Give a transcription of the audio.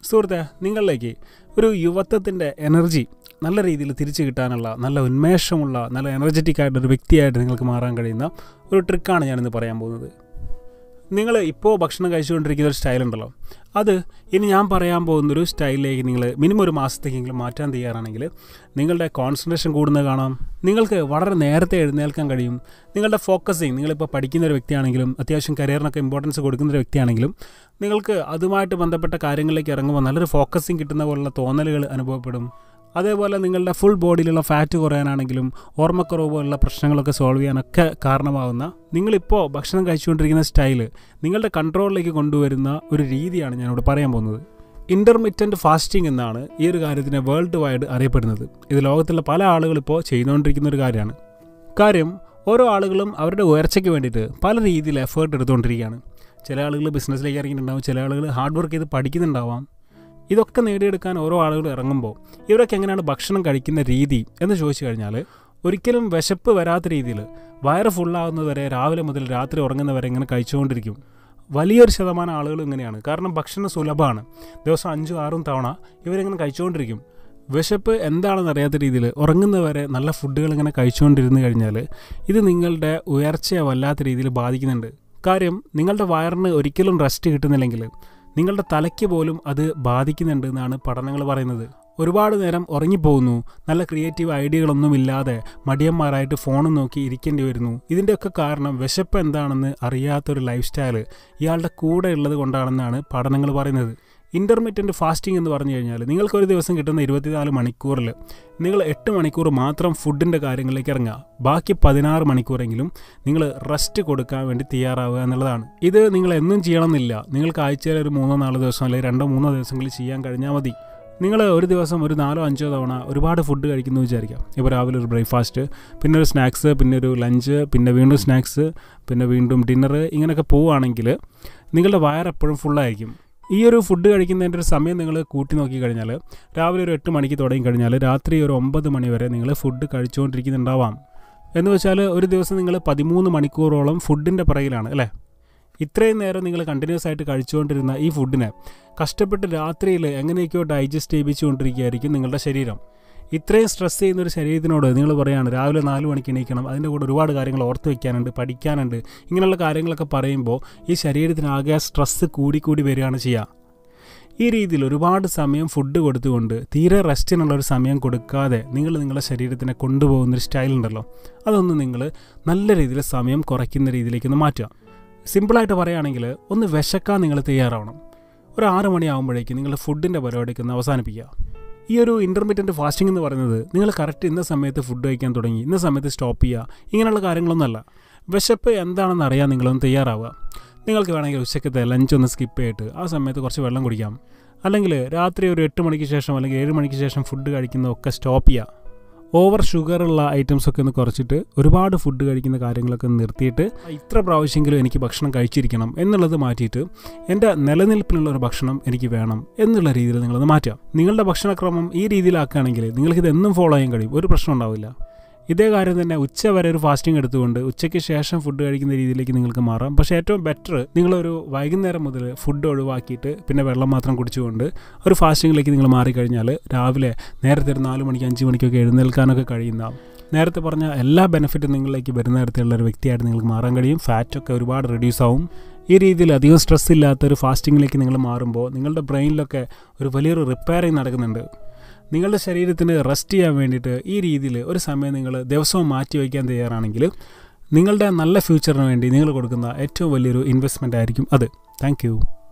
സുഹൃത്തെ നിങ്ങളിലേക്ക് ഒരു യുവത്വത്തിൻ്റെ എനർജി നല്ല രീതിയിൽ തിരിച്ചു കിട്ടാനുള്ള നല്ല ഉന്മേഷമുള്ള നല്ല എനർജറ്റിക് ആയിട്ടൊരു വ്യക്തിയായിട്ട് നിങ്ങൾക്ക് മാറാൻ കഴിയുന്ന ഒരു ട്രിക്കാണ് ഞാനിന്ന് പറയാൻ പോകുന്നത് നിങ്ങൾ ഇപ്പോൾ ഭക്ഷണം കഴിച്ചുകൊണ്ടിരിക്കുന്ന ഒരു സ്റ്റൈൽ ഉണ്ടല്ലോ അത് ഇനി ഞാൻ പറയാൻ പോകുന്നൊരു സ്റ്റൈലിലേക്ക് നിങ്ങൾ മിനിമം ഒരു മാസത്തേക്കെങ്കിലും മാറ്റാൻ തയ്യാറാണെങ്കിൽ നിങ്ങളുടെ കോൺസെൻട്രേഷൻ കൂടുന്നത് കാണാം നിങ്ങൾക്ക് വളരെ നേരത്തെ എഴുന്നേൽക്കാൻ കഴിയും നിങ്ങളുടെ ഫോക്കസിങ് നിങ്ങളിപ്പോൾ പഠിക്കുന്ന ഒരു വ്യക്തിയാണെങ്കിലും അത്യാവശ്യം കരിയറിനൊക്കെ ഇമ്പോർട്ടൻസ് കൊടുക്കുന്ന ഒരു വ്യക്തിയാണെങ്കിലും നിങ്ങൾക്ക് അതുമായിട്ട് ബന്ധപ്പെട്ട കാര്യങ്ങളിലേക്ക് ഇറങ്ങുമ്പോൾ നല്ലൊരു ഫോക്കസിങ് കിട്ടുന്ന പോലുള്ള തോന്നലുകൾ അനുഭവപ്പെടും അതേപോലെ നിങ്ങളുടെ ഫുൾ ബോഡിയിലുള്ള ഫാറ്റ് കുറയാനാണെങ്കിലും ഓർമ്മക്കുറവ് പോലുള്ള പ്രശ്നങ്ങളൊക്കെ സോൾവ് ചെയ്യാനൊക്കെ കാരണമാകുന്ന നിങ്ങളിപ്പോൾ ഭക്ഷണം കഴിച്ചുകൊണ്ടിരിക്കുന്ന സ്റ്റൈല് നിങ്ങളുടെ കൺട്രോളിലേക്ക് കൊണ്ടുവരുന്ന ഒരു രീതിയാണ് ഞാനിവിടെ പറയാൻ പോകുന്നത് ഇൻ്റർമിറ്റൻറ്റ് ഫാസ്റ്റിംഗ് എന്നാണ് ഈ ഒരു കാര്യത്തിനെ വേൾഡ് വൈഡ് അറിയപ്പെടുന്നത് ഇത് ലോകത്തുള്ള പല ആളുകളും ഇപ്പോൾ ചെയ്തുകൊണ്ടിരിക്കുന്ന ഒരു കാര്യമാണ് കാര്യം ഓരോ ആളുകളും അവരുടെ ഉയർച്ചയ്ക്ക് വേണ്ടിയിട്ട് പല രീതിയിൽ എഫേർട്ട് എടുത്തുകൊണ്ടിരിക്കുകയാണ് ചില ആളുകൾ ബിസിനസ്സിലേക്ക് ഇറങ്ങിയിട്ടുണ്ടാവും ചില ആളുകൾ ഹാർഡ് വർക്ക് ചെയ്ത് പഠിക്കുന്നുണ്ടാവാം ഇതൊക്കെ നേടിയെടുക്കാൻ ഓരോ ആളുകൾ ഇറങ്ങുമ്പോൾ ഇവരൊക്കെ എങ്ങനെയാണ് ഭക്ഷണം കഴിക്കുന്ന രീതി എന്ന് ചോദിച്ചു കഴിഞ്ഞാൽ ഒരിക്കലും വിശപ്പ് വരാത്ത രീതിയിൽ വയറ് ഫുള്ളാകുന്നതുവരെ രാവിലെ മുതൽ രാത്രി ഉറങ്ങുന്നവരെ ഇങ്ങനെ കഴിച്ചുകൊണ്ടിരിക്കും വലിയൊരു ശതമാനം ആളുകൾ ഇങ്ങനെയാണ് കാരണം ഭക്ഷണം സുലഭമാണ് ദിവസം അഞ്ചും ആറും തവണ ഇവരിങ്ങനെ കഴിച്ചുകൊണ്ടിരിക്കും വിശപ്പ് എന്താണെന്ന് അറിയാത്ത രീതിയിൽ ഉറങ്ങുന്നവരെ നല്ല ഫുഡുകൾ ഇങ്ങനെ കഴിച്ചുകൊണ്ടിരുന്നു കഴിഞ്ഞാൽ ഇത് നിങ്ങളുടെ ഉയർച്ചയെ വല്ലാത്ത രീതിയിൽ ബാധിക്കുന്നുണ്ട് കാര്യം നിങ്ങളുടെ വയറിന് ഒരിക്കലും റെസ്റ്റ് കിട്ടുന്നില്ലെങ്കിൽ നിങ്ങളുടെ തലയ്ക്ക് പോലും അത് ബാധിക്കുന്നുണ്ട് എന്നാണ് പഠനങ്ങൾ പറയുന്നത് ഒരുപാട് നേരം ഉറങ്ങിപ്പോകുന്നു നല്ല ക്രിയേറ്റീവ് ഐഡിയകളൊന്നും ഇല്ലാതെ മടിയന്മാരായിട്ട് ഫോണും നോക്കി ഇരിക്കേണ്ടി വരുന്നു ഇതിൻ്റെയൊക്കെ കാരണം വിശപ്പ് എന്താണെന്ന് അറിയാത്തൊരു ലൈഫ് സ്റ്റൈൽ ഇയാളുടെ കൂടെ ഉള്ളത് കൊണ്ടാണെന്നാണ് പഠനങ്ങൾ പറയുന്നത് ഇൻ്റർമീഡിയൻറ്റ് ഫാസ്റ്റിംഗ് എന്ന് പറഞ്ഞു കഴിഞ്ഞാൽ നിങ്ങൾക്ക് ഒരു ദിവസം കിട്ടുന്ന ഇരുപത്തിനാല് മണിക്കൂറിൽ നിങ്ങൾ എട്ട് മണിക്കൂർ മാത്രം ഫുഡിൻ്റെ കാര്യങ്ങളിലേക്ക് ഇറങ്ങുക ബാക്കി പതിനാറ് മണിക്കൂറെങ്കിലും നിങ്ങൾ റെസ്റ്റ് കൊടുക്കാൻ വേണ്ടി തയ്യാറാവുക എന്നുള്ളതാണ് ഇത് നിങ്ങൾ എന്നും ചെയ്യണമെന്നില്ല നിങ്ങൾക്ക് ആഴ്ചയിൽ ഒരു മൂന്നോ നാലോ ദിവസം അല്ലെങ്കിൽ രണ്ടോ മൂന്നോ ദിവസങ്ങളിൽ ചെയ്യാൻ കഴിഞ്ഞാൽ മതി നിങ്ങൾ ഒരു ദിവസം ഒരു നാലോ അഞ്ചോ തവണ ഒരുപാട് ഫുഡ് കഴിക്കുന്നു വിചാരിക്കാം ഇപ്പോൾ രാവിലെ ഒരു ബ്രേക്ക്ഫാസ്റ്റ് പിന്നെ ഒരു സ്നാക്സ് പിന്നെ ഒരു ലഞ്ച് പിന്നെ വീണ്ടും സ്നാക്സ് പിന്നെ വീണ്ടും ഡിന്നർ ഇങ്ങനെയൊക്കെ പോവുകയാണെങ്കിൽ നിങ്ങളുടെ വയറെപ്പോഴും ഫുള്ളായിരിക്കും ഈ ഒരു ഫുഡ് കഴിക്കുന്നതിൻ്റെ ഒരു സമയം നിങ്ങൾ കൂട്ടി നോക്കി കഴിഞ്ഞാൽ രാവിലെ ഒരു എട്ട് മണിക്ക് തുടങ്ങി കഴിഞ്ഞാൽ രാത്രി ഒരു ഒമ്പത് മണി വരെ നിങ്ങൾ ഫുഡ് കഴിച്ചുകൊണ്ടിരിക്കുന്നുണ്ടാവാം എന്ന് വെച്ചാൽ ഒരു ദിവസം നിങ്ങൾ പതിമൂന്ന് മണിക്കൂറോളം ഫുഡിൻ്റെ പിറകിലാണ് അല്ലേ ഇത്രയും നേരം നിങ്ങൾ കണ്ടിന്യൂസ് ആയിട്ട് കഴിച്ചുകൊണ്ടിരുന്ന ഈ ഫുഡിനെ കഷ്ടപ്പെട്ട് രാത്രിയിൽ എങ്ങനെയൊക്കെയോ ഡൈജസ്റ്റ് ചെയ്യിപ്പിച്ചുകൊണ്ടിരിക്കുകയായിരിക്കും നിങ്ങളുടെ ശരീരം ഇത്രയും സ്ട്രെസ് ചെയ്യുന്ന ഒരു ശരീരത്തിനോട് നിങ്ങൾ പറയുകയാണ് രാവിലെ നാല് മണിക്ക് എണീക്കണം അതിൻ്റെ കൂടെ ഒരുപാട് കാര്യങ്ങൾ ഓർത്ത് വയ്ക്കാനുണ്ട് പഠിക്കാനുണ്ട് ഇങ്ങനെയുള്ള കാര്യങ്ങളൊക്കെ പറയുമ്പോൾ ഈ ശരീരത്തിനാകെ സ്ട്രെസ്സ് കൂടി കൂടി വരികയാണ് ചെയ്യുക ഈ രീതിയിൽ ഒരുപാട് സമയം ഫുഡ് കൊടുത്തുകൊണ്ട് തീരെ റെസ്റ്റിനുള്ള ഒരു സമയം കൊടുക്കാതെ നിങ്ങൾ നിങ്ങളുടെ ശരീരത്തിനെ കൊണ്ടുപോകുന്നൊരു സ്റ്റൈൽ ഉണ്ടല്ലോ അതൊന്ന് നിങ്ങൾ നല്ല രീതിയിൽ സമയം കുറയ്ക്കുന്ന രീതിയിലേക്കൊന്ന് മാറ്റുക സിമ്പിളായിട്ട് പറയുകയാണെങ്കിൽ ഒന്ന് വിശക്കാൻ നിങ്ങൾ തയ്യാറാവണം ഒരു ആറ് മണിയാകുമ്പോഴേക്കും നിങ്ങൾ ഫുഡിൻ്റെ പരിപാടിക്ക് ഒന്ന് അവസാനിപ്പിക്കുക ഈ ഒരു ഇൻ്റർമീഡിയൻറ്റ് ഫാസ്റ്റിംഗ് എന്ന് പറയുന്നത് നിങ്ങൾ കറക്റ്റ് ഇന്ന സമയത്ത് ഫുഡ് കഴിക്കാൻ തുടങ്ങി ഇന്ന സമയത്ത് സ്റ്റോപ്പ് ചെയ്യുക ഇങ്ങനെയുള്ള കാര്യങ്ങളൊന്നുമല്ല വിശപ്പ് എന്താണെന്ന് അറിയാൻ നിങ്ങളൊന്ന് തയ്യാറാവുക നിങ്ങൾക്ക് വേണമെങ്കിൽ ഉച്ചക്കത്തെ ലഞ്ച് ഒന്ന് സ്കിപ്പ് ചെയ്തിട്ട് ആ സമയത്ത് കുറച്ച് വെള്ളം കുടിക്കാം അല്ലെങ്കിൽ രാത്രി ഒരു എട്ട് മണിക്ക് ശേഷം അല്ലെങ്കിൽ ഏഴ് മണിക്ക് ശേഷം ഫുഡ് കഴിക്കുന്നതൊക്കെ സ്റ്റോപ്പ് ചെയ്യുക ഓവർ ഷുഗറുള്ള ഐറ്റംസ് ഒക്കെ ഒന്ന് കുറച്ചിട്ട് ഒരുപാട് ഫുഡ് കഴിക്കുന്ന കാര്യങ്ങളൊക്കെ ഒന്ന് നിർത്തിയിട്ട് ഇത്ര പ്രാവശ്യമെങ്കിലും എനിക്ക് ഭക്ഷണം കഴിച്ചിരിക്കണം എന്നുള്ളത് മാറ്റിയിട്ട് എൻ്റെ നിലനിൽപ്പിനുള്ള ഒരു ഭക്ഷണം എനിക്ക് വേണം എന്നുള്ള രീതിയിൽ നിങ്ങളത് മാറ്റുക നിങ്ങളുടെ ഭക്ഷണക്രമം ഈ രീതിയിലാക്കുകയാണെങ്കിൽ നിങ്ങൾക്കിത് എന്നും ഫോളോ ചെയ്യാൻ കഴിയും ഒരു പ്രശ്നം ഉണ്ടാവില്ല ഇതേ കാര്യം തന്നെ ഉച്ച വരെ ഒരു ഫാസ്റ്റിംഗ് എടുത്തുകൊണ്ട് ഉച്ചയ്ക്ക് ശേഷം ഫുഡ് കഴിക്കുന്ന രീതിയിലേക്ക് നിങ്ങൾക്ക് മാറാം പക്ഷേ ഏറ്റവും ബെറ്റർ നിങ്ങളൊരു വൈകുന്നേരം മുതൽ ഫുഡ് ഒഴിവാക്കിയിട്ട് പിന്നെ വെള്ളം മാത്രം കുടിച്ചുകൊണ്ട് ഒരു ഫാസ്റ്റിങ്ങിലേക്ക് നിങ്ങൾ മാറിക്കഴിഞ്ഞാൽ രാവിലെ നേരത്തെ ഒരു നാല് മണിക്ക് അഞ്ച് മണിക്കൊക്കെ എഴുന്നേൽക്കാനൊക്കെ കഴിയുന്ന നേരത്തെ പറഞ്ഞ എല്ലാ ബെനിഫിറ്റും നിങ്ങളിലേക്ക് വരുന്ന തരത്തിലുള്ള ഒരു വ്യക്തിയായിട്ട് നിങ്ങൾക്ക് മാറാൻ കഴിയും ഫാറ്റൊക്കെ ഒരുപാട് റെഡ്യൂസ് ആവും ഈ രീതിയിൽ അധികം സ്ട്രെസ് ഇല്ലാത്ത ഒരു ഫാസ്റ്റിങ്ങിലേക്ക് നിങ്ങൾ മാറുമ്പോൾ നിങ്ങളുടെ ബ്രെയിനിലൊക്കെ ഒരു വലിയൊരു റിപ്പയറിങ് നടക്കുന്നുണ്ട് നിങ്ങളുടെ ശരീരത്തിന് റെസ്റ്റ് ചെയ്യാൻ വേണ്ടിയിട്ട് ഈ രീതിയിൽ ഒരു സമയം നിങ്ങൾ ദിവസവും മാറ്റി വയ്ക്കാൻ തയ്യാറാണെങ്കിൽ നിങ്ങളുടെ നല്ല ഫ്യൂച്ചറിന് വേണ്ടി നിങ്ങൾ കൊടുക്കുന്ന ഏറ്റവും വലിയൊരു ഇൻവെസ്റ്റ്മെൻ്റ് ആയിരിക്കും അത് താങ്ക്